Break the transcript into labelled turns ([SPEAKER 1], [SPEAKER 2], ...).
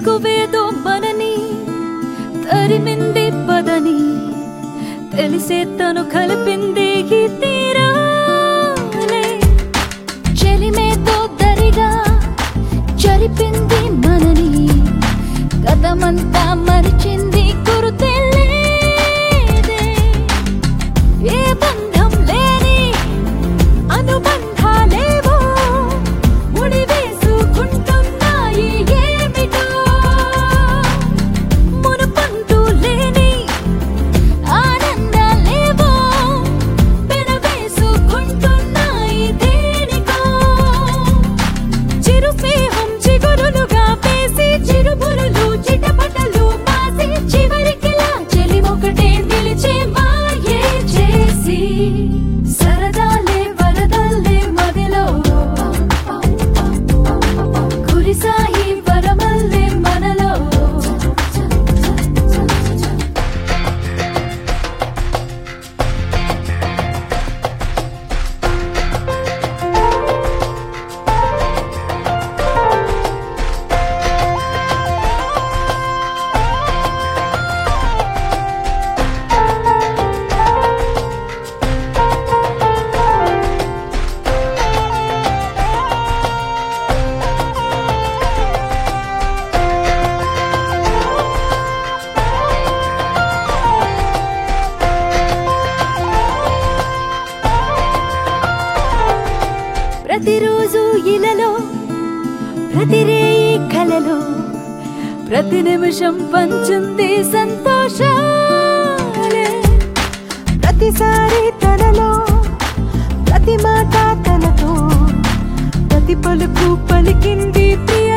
[SPEAKER 1] తెగువేదో మనని తరిమింది పదని తెలిసే తను కలిపింది ఈ తీరాలే చెలిమేతో దరిగా జరిపింది మనని గతమంతా మరిచింది గురుతే లేదే. ఏ బంధం లేని అనుబంధాలేవో ముడివేసుకుంటున్నాయి ఏమిటో మునుపంటూ లేని ఆనందాలేవో పెనవేసుకుంటున్నాయి దేనికో చిరుస్నేహం చిగురులుగా వేసి చిరుబురులు చిటపటలు మాసి చివరికిలా చెలిమొకటే నిలిచే మాయే చేసి సరదాలే వరదల్లే మదిలో కురిసాయి వరమల్లే మనలో ప్రతిరోజు ఇలలో ప్రతిరేయి కలలో ప్రతి నిమిషం పంచుంది సంతోషాలే
[SPEAKER 2] ప్రతిసారి తనలో ప్రతి మాట తనతో ప్రతి పలుకు పలికింది ప్రియ